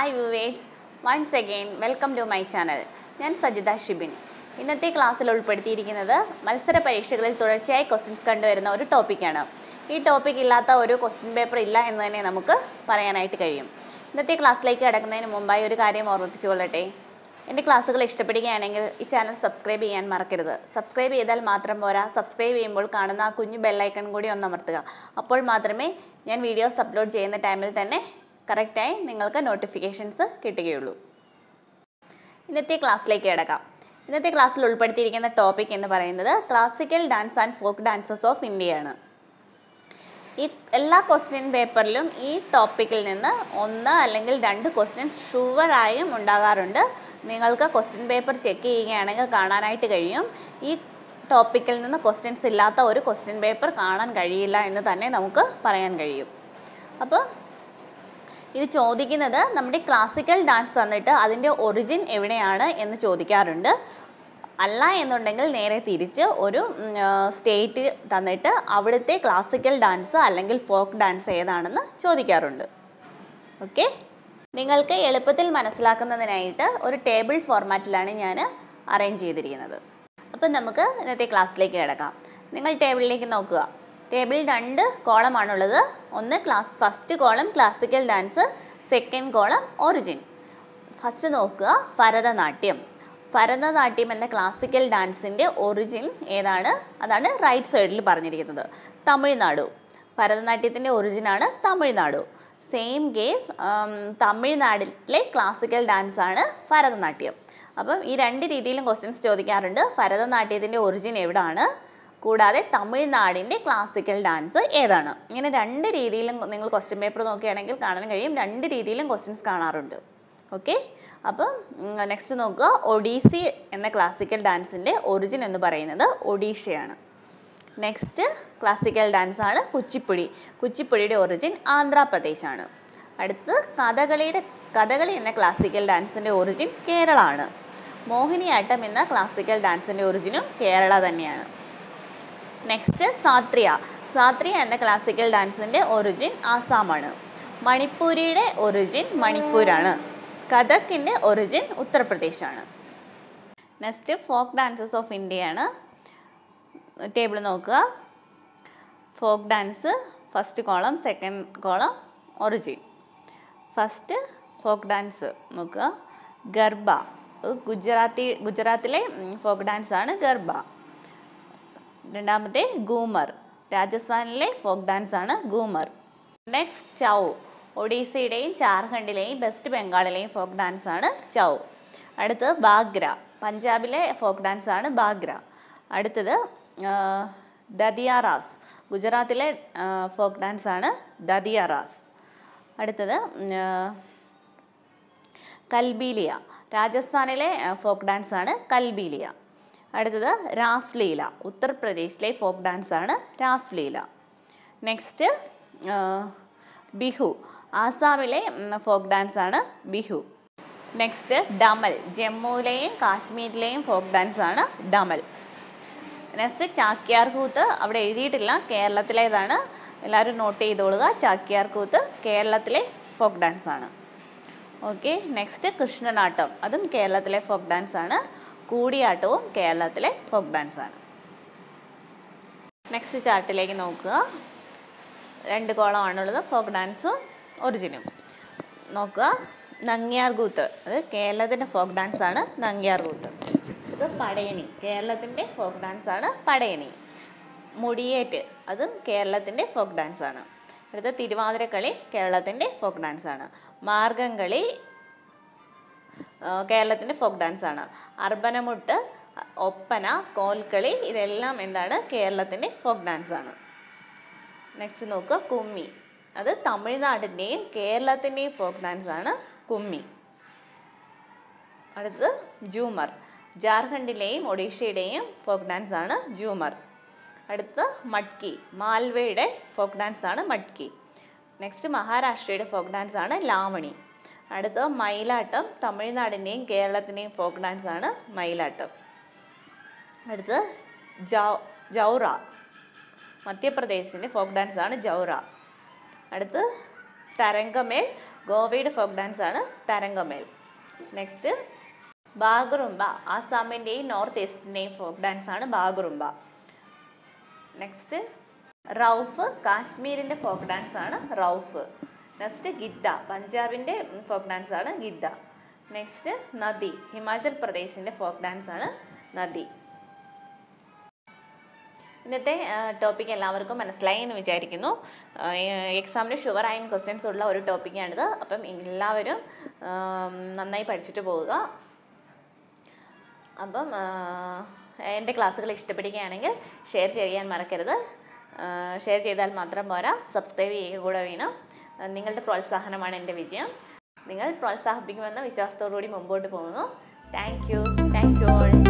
hi viewers once again welcome to my channel ഞാൻ സജിത ഷിബിൻ ഇന്നത്തെ ക്ലാസ്സിൽ ഉൾപ്പെടുത്തിയിരിക്കുന്നത് മത്സര പരീക്ഷകളിൽ തുടർച്ചയായി ക്വസ്റ്റ്യൻസ് കണ്ടുവരുന്ന ഒരു ടോപ്പിക്കാണ് ഈ ടോപ്പിക് ഇല്ലാത്ത ഒരു ക്വസ്റ്റ്യൻ പേപ്പർ ഇല്ല എന്ന് തന്നെ നമുക്ക് പറയാനായിട്ട് കഴിയും ഇന്നത്തെ ക്ലാസ്സിലേക്ക് കിടക്കുന്നതിന് മുമ്പായി ഒരു കാര്യം ഓർമ്മിപ്പിച്ചുകൊള്ളട്ടെ എൻ്റെ ക്ലാസ്സുകൾ ഇഷ്ടപ്പെടുകയാണെങ്കിൽ ഈ ചാനൽ സബ്സ്ക്രൈബ് ചെയ്യാൻ മറക്കരുത് സബ്സ്ക്രൈബ് ചെയ്താൽ മാത്രം പോരാ സബ്സ്ക്രൈബ് ചെയ്യുമ്പോൾ കാണുന്ന ആ കുഞ്ഞു ബെല്ലൈക്കൺ കൂടി ഒന്ന് അമർത്തുക അപ്പോൾ മാത്രമേ ഞാൻ വീഡിയോസ് അപ്ലോഡ് ചെയ്യുന്ന ടൈമിൽ തന്നെ കറക്റ്റായി നിങ്ങൾക്ക് നോട്ടിഫിക്കേഷൻസ് കിട്ടുകയുള്ളൂ ഇന്നത്തെ ക്ലാസ്സിലേക്ക് കിടക്കാം ഇന്നത്തെ ക്ലാസ്സിൽ ഉൾപ്പെടുത്തിയിരിക്കുന്ന ടോപ്പിക് എന്ന് പറയുന്നത് classical dance and folk dances of ഇന്ത്യയാണ് ഈ എല്ലാ ക്വസ്റ്റ്യൻ പേപ്പറിലും ഈ ടോപ്പിക്കിൽ നിന്ന് ഒന്ന് അല്ലെങ്കിൽ രണ്ട് ക്വസ്റ്റ്യൻ ഷുവറായും ഉണ്ടാകാറുണ്ട് നിങ്ങൾക്ക് ക്വസ്റ്റ്യൻ പേപ്പർ ചെക്ക് ചെയ്യുകയാണെങ്കിൽ കാണാനായിട്ട് കഴിയും ഈ ടോപ്പിക്കിൽ നിന്ന് ക്വസ്റ്റ്യൻസ് ഇല്ലാത്ത ഒരു ക്വസ്റ്റ്യൻ പേപ്പർ കാണാൻ കഴിയില്ല എന്ന് തന്നെ നമുക്ക് പറയാൻ കഴിയും അപ്പോൾ ഇത് ചോദിക്കുന്നത് നമ്മുടെ ക്ലാസിക്കൽ ഡാൻസ് തന്നിട്ട് അതിൻ്റെ ഒറിജിൻ എവിടെയാണ് എന്ന് ചോദിക്കാറുണ്ട് അല്ല എന്നുണ്ടെങ്കിൽ നേരെ തിരിച്ച് ഒരു സ്റ്റേറ്റ് തന്നിട്ട് അവിടുത്തെ ക്ലാസിക്കൽ ഡാൻസ് അല്ലെങ്കിൽ ഫോക്ക് ഡാൻസ് ഏതാണെന്ന് ചോദിക്കാറുണ്ട് ഓക്കെ നിങ്ങൾക്ക് എളുപ്പത്തിൽ മനസ്സിലാക്കുന്നതിനായിട്ട് ഒരു ടേബിൾ ഫോർമാറ്റിലാണ് ഞാൻ അറേഞ്ച് ചെയ്തിരിക്കുന്നത് അപ്പം നമുക്ക് ഇന്നത്തെ ക്ലാസ്സിലേക്ക് കിടക്കാം നിങ്ങൾ ടേബിളിലേക്ക് നോക്കുക ടേബിളിൽ രണ്ട് കോളമാണുള്ളത് ഒന്ന് class first column classical dance second column origin first നോക്കുക ഭരതനാട്യം ഭരതനാട്യം എന്ന ക്ലാസിക്കൽ ഡാൻസിൻ്റെ ഒറിജിൻ ഏതാണ് അതാണ് റൈറ്റ് സൈഡിൽ പറഞ്ഞിരിക്കുന്നത് തമിഴ്നാടു ഭരതനാട്യത്തിൻ്റെ ഒറിജിനാണ് തമിഴ്നാടു സെയിം കേസ് തമിഴ്നാട്ടിലെ ക്ലാസിക്കൽ ഡാൻസ് ആണ് ഭരതനാട്യം അപ്പം ഈ രണ്ട് രീതിയിലും ക്വസ്റ്റ്യൻസ് ചോദിക്കാറുണ്ട് ഭരതനാട്യത്തിൻ്റെ ഒറിജിൻ എവിടാണ് കൂടാതെ തമിഴ്നാടിൻ്റെ ക്ലാസിക്കൽ ഡാൻസ് ഏതാണ് ഇങ്ങനെ രണ്ട് രീതിയിലും നിങ്ങൾ ക്വസ്റ്റ്യൻ പേപ്പർ നോക്കുകയാണെങ്കിൽ കാണാൻ കഴിയും രണ്ട് രീതിയിലും ക്വസ്റ്റ്യൻസ് കാണാറുണ്ട് ഓക്കെ അപ്പം നെക്സ്റ്റ് നോക്കുക ഒഡീസി എന്ന ക്ലാസിക്കൽ ഡാൻസിൻ്റെ ഒറിജിൻ എന്ന് പറയുന്നത് ഒഡീഷയാണ് നെക്സ്റ്റ് ക്ലാസിക്കൽ ഡാൻസ് ആണ് കുച്ചിപ്പുടി കുച്ചിപ്പുടിയുടെ ഒറിജിൻ ആന്ധ്രാപ്രദേശാണ് അടുത്തത് കഥകളിയുടെ കഥകളി എന്ന ക്ലാസിക്കൽ ഡാൻസിൻ്റെ ഒറിജിൻ കേരള ആണ് മോഹിനിയാട്ടം എന്ന ക്ലാസിക്കൽ ഡാൻസിൻ്റെ ഒറിജിനും കേരള തന്നെയാണ് നെക്സ്റ്റ് സാത്രിയ സാത്രിയ എന്ന ക്ലാസിക്കൽ ഡാൻസിൻ്റെ ഒറിജിൻ ആസാമാണ് മണിപ്പൂരിയുടെ ഒറിജിൻ മണിപ്പൂരാണ് കഥക്കിൻ്റെ ഒറിജിൻ ഉത്തർപ്രദേശാണ് നെക്സ്റ്റ് ഫോക്ക് ഡാൻസസ് ഓഫ് ഇന്ത്യയാണ് ടേബിൾ നോക്കുക folk dance first column second column origin first folk dance നോക്കുക ഗർഭ ഗുജറാത്തി ഗുജറാത്തിലെ ഫോക്ക് ഡാൻസ് ആണ് ഗർഭ രണ്ടാമത്തെ ഗൂമർ രാജസ്ഥാനിലെ ഫോക്ക് ഡാൻസ് ആണ് ഗൂമർ നെക്സ്റ്റ് ചൗ ഒഡീസയുടെയും ജാർഖണ്ഡിലെയും വെസ്റ്റ് ബംഗാളിലെയും ഫോക്ക് ഡാൻസ് ആണ് ചൗ അടുത്തത് ബാഗ്ര പഞ്ചാബിലെ ഫോക്ക് ഡാൻസ് ആണ് ബാഗ്ര അടുത്തത് ദദിയാറാസ് ഗുജറാത്തിലെ ഫോക്ക് ഡാൻസ് ആണ് ദദിയാറാസ് അടുത്തത് കൽബീലിയ രാജസ്ഥാനിലെ ഫോക്ക് ഡാൻസ് ആണ് കൽബീലിയ അടുത്തത് രാസ്ലീല ഉത്തർപ്രദേശിലെ ഫോക്ക് ഡാൻസ് ആണ് രാസ്ലീല നെക്സ്റ്റ് ബിഹു ആസാമിലെ ഫോക്ക് ഡാൻസ് ആണ് ബിഹു നെക്സ്റ്റ് ഡമൽ ജമ്മുവിലെയും കാശ്മീരിലെയും ഫോക്ക് ഡാൻസ് ആണ് ഡമൽ നെക്സ്റ്റ് ചാക്യാർ കൂത്ത് അവിടെ എഴുതിയിട്ടില്ല കേരളത്തിലേതാണ് എല്ലാവരും നോട്ട് ചെയ്തോളുക ചാക്യാർ കൂത്ത് കേരളത്തിലെ ഫോക്ക് ഡാൻസ് ആണ് ഓക്കെ നെക്സ്റ്റ് കൃഷ്ണനാട്ടം അതും കേരളത്തിലെ ഫോക്ക് ഡാൻസ് ആണ് കൂടിയാട്ടവും കേരളത്തിലെ ഫോക്ക് ഡാൻസ് ആണ് നെക്സ്റ്റ് ചാർട്ടിലേക്ക് നോക്കുക രണ്ട് കോളമാണുള്ളത് ഫോക്ക് ഡാൻസും ഒറിജിനും നോക്കുക നങ്ങ്യാർ കൂത്ത് അത് കേരളത്തിൻ്റെ ഫോക്ക് ഡാൻസ് ആണ് നങ്ങ്യാർ കൂത്ത് ഇത് പടയണി കേരളത്തിൻ്റെ ഫോക്ക് ഡാൻസ് ആണ് പടയണി മുടിയേറ്റ് അതും കേരളത്തിൻ്റെ ഫോക്ക് ഡാൻസ് ആണ് അടുത്ത തിരുവാതിരക്കളി കേരളത്തിൻ്റെ ഫോക്ക് ഡാൻസ് ആണ് മാർഗംകളി കേരളത്തിൻ്റെ ഫോക്ക് ഡാൻസ് ആണ് അർബനമുട്ട് ഒപ്പന കോൽക്കളി ഇതെല്ലാം എന്താണ് കേരളത്തിൻ്റെ ഫോക്ക് ഡാൻസ് ആണ് നെക്സ്റ്റ് നോക്കുക കുമ്മി അത് തമിഴ്നാടിൻ്റെയും കേരളത്തിൻ്റെയും ഫോക്ക് ഡാൻസ് ആണ് കുമ്മി അടുത്തത് ജൂമർ ജാർഖണ്ഡിലെയും ഒഡീഷയുടെയും ഫോക്ക് ഡാൻസ് ആണ് ജൂമർ അടുത്തത് മട്കി മാൽവയുടെ ഫോക്ക് ഡാൻസ് ആണ് മട്കി നെക്സ്റ്റ് മഹാരാഷ്ട്രയുടെ ഫോക്ക് ഡാൻസ് ആണ് ലാവണി അടുത്തത് മയിലാട്ടം തമിഴ്നാടിൻ്റെയും കേരളത്തിൻ്റെയും ഫോക്ക് ഡാൻസ് ആണ് മയിലാട്ടം അടുത്തത് ജൗ ജൗറ മധ്യപ്രദേശിൻ്റെ ഫോക്ക് ഡാൻസ് ആണ് ജൗറ അടുത്ത് തരംഗമേൽ ഗോവയുടെ ഫോക്ക് ഡാൻസ് ആണ് തരംഗമേൽ നെക്സ്റ്റ് ബാഗുറുംബ ആസാമിൻ്റെയും നോർത്ത് ഈസ്റ്റിൻ്റെയും ഫോക്ക് ഡാൻസ് ആണ് ബാഗുറുംബ നെക്സ്റ്റ് റൗഫ് കാശ്മീരിൻ്റെ ഫോക്ക് ഡാൻസ് ആണ് റൗഫ് നെക്സ്റ്റ് ഗിദ്ദ പഞ്ചാബിൻ്റെ ഫോക്ക് ഡാൻസ് ആണ് ഗിദ്ദ നെക്സ്റ്റ് നദി ഹിമാചൽ പ്രദേശിൻ്റെ ഫോക്ക് ഡാൻസ് ആണ് നദി ഇന്നത്തെ ടോപ്പിക് എല്ലാവർക്കും മനസ്സിലായി എന്ന് വിചാരിക്കുന്നു എക്സാമിന് ഷുവറായും ക്വസ്റ്റ്യൻസ് ഉള്ള ഒരു ടോപ്പിക്കാണിത് അപ്പം എല്ലാവരും ആം, നന്നായി പഠിച്ചിട്ട് പോവുക അപ്പം ആ, എൻ്റെ ക്ലാസ്സുകൾ ഇഷ്ടപ്പെടുകയാണെങ്കിൽ ഷെയർ ചെയ്യാൻ മറക്കരുത് ഷെയർ ചെയ്താൽ മാത്രം പോരാ സബ്സ്ക്രൈബ് ചെയ്യുക കൂടെ വേണം ആ, നിങ്ങളുടെ പ്രോത്സാഹനമാണ് എൻ്റെ വിജയം നിങ്ങൾ പ്രോത്സാഹിപ്പിക്കുമെന്ന വിശ്വാസത്തോടു കൂടി മുമ്പോട്ട് പോകുന്നു thank you thank you all